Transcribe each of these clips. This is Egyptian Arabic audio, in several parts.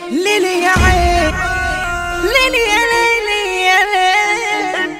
ليلي يا عين ليلي يا ليلي يا ليلي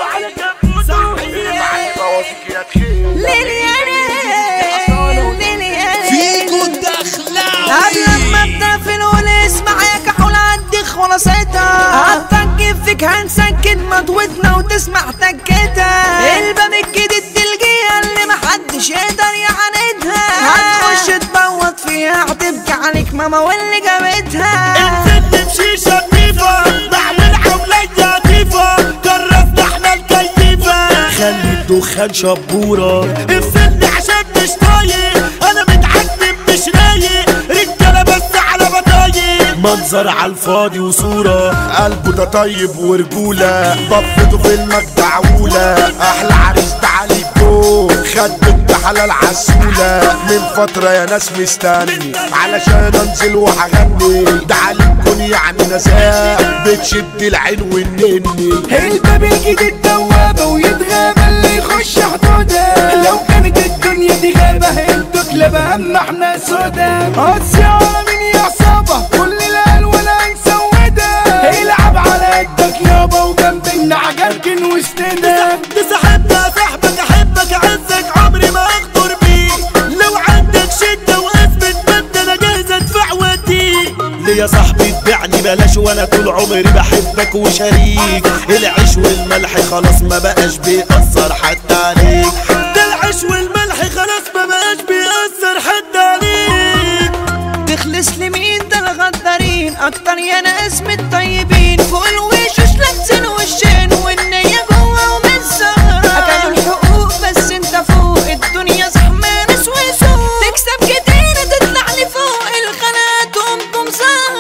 ليلي يا ليلي ليلي يا فيكو ليلي الدخلاوي قبل ما تقفل ونسمع يا كحول عندي خلاصتها هتفكر فيك هنسكن مضوتنا وتسمع تكتها الباب الجديد الجيه اللي محدش يقدر يعاندها هتخش تبوط فيها هتبكي عليك ماما واللي جابتها الست بشيشة نضيفة بعمل عملية لطيفة جربت احنا الكيفة خلي الدخان شبورة افصلني عشان مش طايق انا متعذب مش رايق رجالة بس على بطايق منظر على الفاضي وصورة قلبه ده طيب ورجولة بفته في المجدعولة أحلى عريس ده علي جو خد بنت حلال عسولة من فترة يا ناس مستني علشان انزل وهغني ده علي تكون يعني نزاع بتشد العين والنني الباب الجديد دوابة ويتغابى اللي يخش حدودها لو كانت الدنيا دي غابة انتوا كلاب اما احنا سودا قاسي من يا عصابة كل الالوان هنسودها يلعب على قدك يابا وجنبنا عجلكن وسننا تصاحبنا صاحبك احبك اعزك عمري ما اغدر بيك لو عندك شدة واثبت بنت انا جاهز ادفع وديك ليه يا صاحبي تبيعني بلاش وانا طول عمري بحبك وشريك العيش والملح خلاص ما بقاش بيأثر حتى عليك ده العيش والملح خلاص ما بقاش بيأثر حتى عليك تخلص لمين ده الغدارين اكتر يا ناس من الطيبين فوق الوشوش لابسين وشين والنية جوه ومن سهرة اكلوا الحقوق بس انت فوق الدنيا زحمة ناس وسوق تكسب كتير تطلع لفوق الخانات وامكم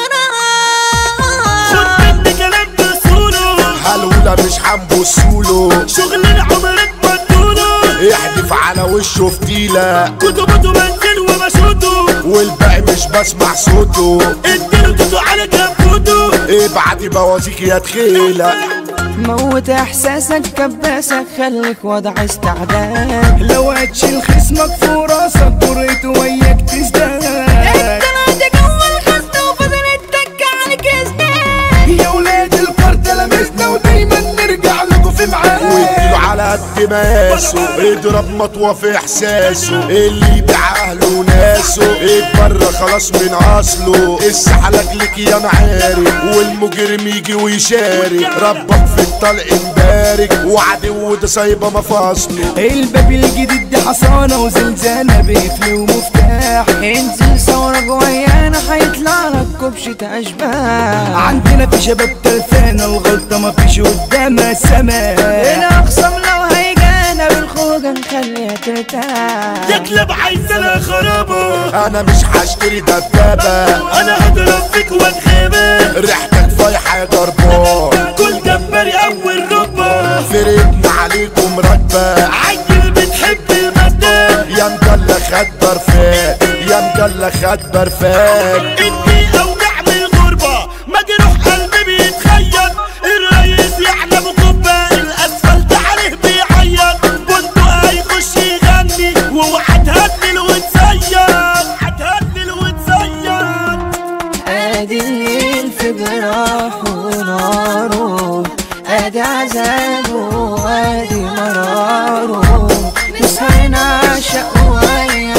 سهرة خد مني كلام بصوره هلولة مش هنبصوله شغل عمرك ما تدوره احدف على وشه فتيلة كتبته منزل وبشوته والباقي مش بسمع صوته اديله توتو على كبوته ابعتي بوازيك يا تخيلة موت احساسك كباسك خليك وضع استعداد لو هتشيل خصمك فوق راسك جريت وياك تزداد انت جوه الخزنة وفضل التك عليك ازاي يا ولاد الفرد لمسنا ودايما نرجع لكم في واديله معاد على قد مقاسه اضرب مطوة في احساسه اللي يبيع اهله وناسه اتبرى خلاص من اصله السحلك لك يا معارك والمجرم يجي ويشارك ربك في الطلق مبارك وعدو ده سايبه مفاصله الباب الجديد دي حصانة وزنزانة بقفل ومفتاح انزل ثورة جوايانا هيطلع لك كبشة اشباح عندنا في شباب تلفانة الغلطة مفيش قدامها سماح الاقسم لو هيجانا بالخوجة نخليها ترتاح يا كلاب عايز انا خرابه انا مش هشتري دبابة انا هضرب فيك واتخابه ريحتك فايحة يا ضربان كل جباري اول ربه فرقنا عليكم راكبة عيل بتحب المادة يا مجلة خد برفان يا مجلة خد برفان ادي او نعمل غربة مجروح قلبي بيتخيل الرئيس يعلم قبة الاسفلت عليه بيعيط بندق هيخش يغني واوعى تهدل وتسير هتهدل وتسير ادي الليل في جراحه وناره ادي عذابه وادي مراره نسهر نعشق ويا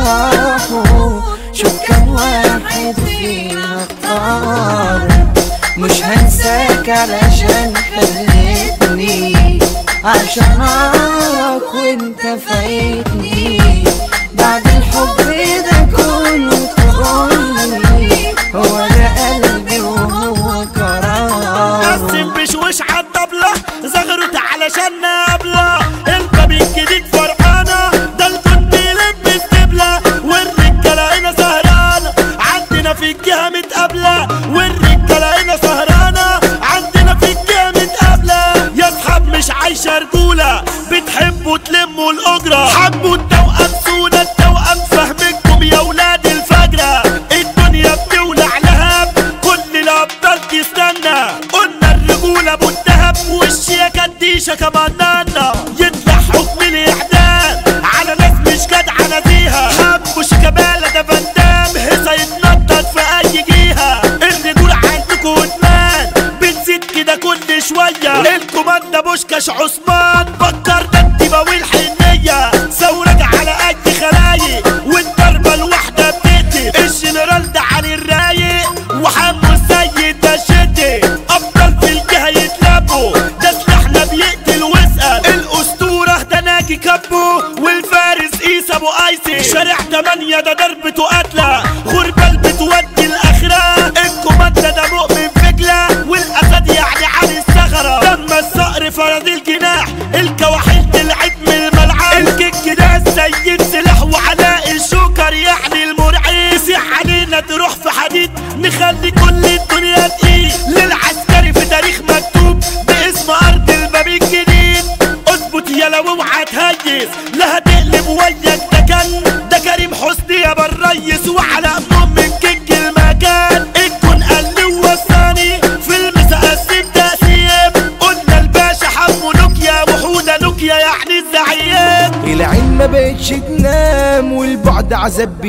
جراحه شوف كم واحد فينا اختار مش هنساك علشان خليتني عشان اعرفك وانت فايتني بعد الحب ده كله تقولي هو ده قلبي وهو كرامه قسم بشوش عالطبلة زغرت علشان نقابلة الباب الجديد فرحانة ده الكنت يلبس دبلة والرجالة هنا سهرانة عندنا في الجهة متقابلة والرجالة هنا سهرانة عندنا في الجهة متقابلة يا اصحاب مش عايشة رجولة بتحبوا تلموا الأجرة حبوا التوأم سونا التوأم فهمكم يا ولاد الفجرة الدنيا بتولع لهب كل الأبطال تستنى قلنا الرجولة ابو الدهب والشياكة الديشة كمان نانا يطلع حكم الإعدام على ناس مش جدعة نزيهة حبوا شيكابالا ده فندام هسا يتنطط في أي جهة الجنرال ده علي الرايق وحمو السيد ده شدي افضل في الجهه يتلبوا ده سلاحنا بيقتل واسال الاسطوره ده ناجي كبو والفارس عيسى ابو ايسي شارع تمانية ده ضربته قتله غربال بتودي الاخره الكوماندا ده مؤمن فجله والاسد يعني علي الثغره لما الصقر فرد الجناح الكواحل طلعت من الملعب الكيك ده السيد سلاح وعلاء الشوكر يعني المرعب يسيح علينا تروح في حديد نخلي كل الدنيا تقيل للعسكري في تاريخ مكتوب باسم ارض الباب الجديد اظبط يا لو اوعى تهيس لا هتقلب وياك ده كان ده كريم حسني يا بالريس وعلى ام من كيك المكان الكون قال لي وصاني في المسا قسم تقسيم قلنا الباشا حمو نوكيا وحوده نوكيا يعني الزعيم العين ما بقتش تنام والبعد عذاب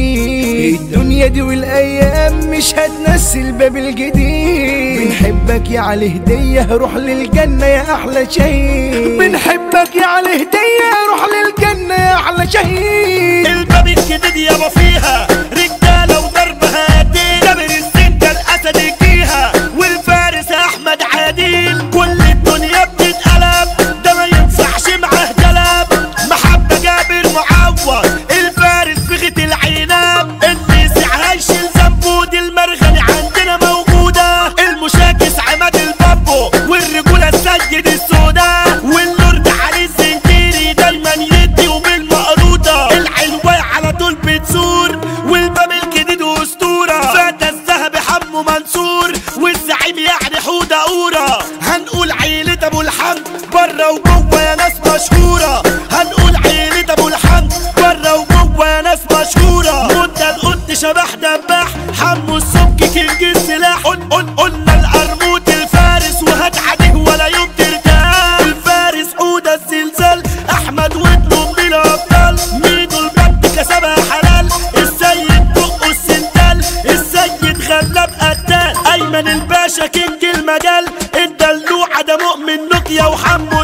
بإيه الدنيا دي والايام مش هتنسي الباب الجديد بنحبك يا علي هديه روح للجنه يا احلى شهيد بنحبك يا علي هديه روح للجنه يا احلى شهيد الباب الجديد يابا فيها رجاله وضرب هادي جابر السن ده الاسد يجيها والفارس احمد عادل كل الدنيا بتتقلب ده ما ينفعش معاه جلب محبه جابر معوض الفارس بغت العنب اللي سعها يشيل ذنبه دي المرغني عندنا موجوده المشاكس عماد البابو والرجوله السيد السودا واللورد علي الزنجيري دايما يدي وبالمقروطه العلوة على طول بتزور والباب الجديد اسطوره فاتى الذهب حمو منصور والزعيم يعني حوده قوره هنقول عيلة ابو الحمد بره وجوه يا ناس مشهوره هنقول عيلة ابو الحمد بره وجوه يا ناس مشهوره مدة القط شبح دباح حمو السمك كينج السلاح قل قل قلنا القرموط الفارس وهات عليه ولا يوم ترتاح الفارس حوده الزلزال احمد وابنه من الابطال ميدو البط كسبها حلال السيد بقه السندال السيد غلاب قتال ايمن الباشا كينج المجال الدلوعه ده مؤمن نوكيا وحمو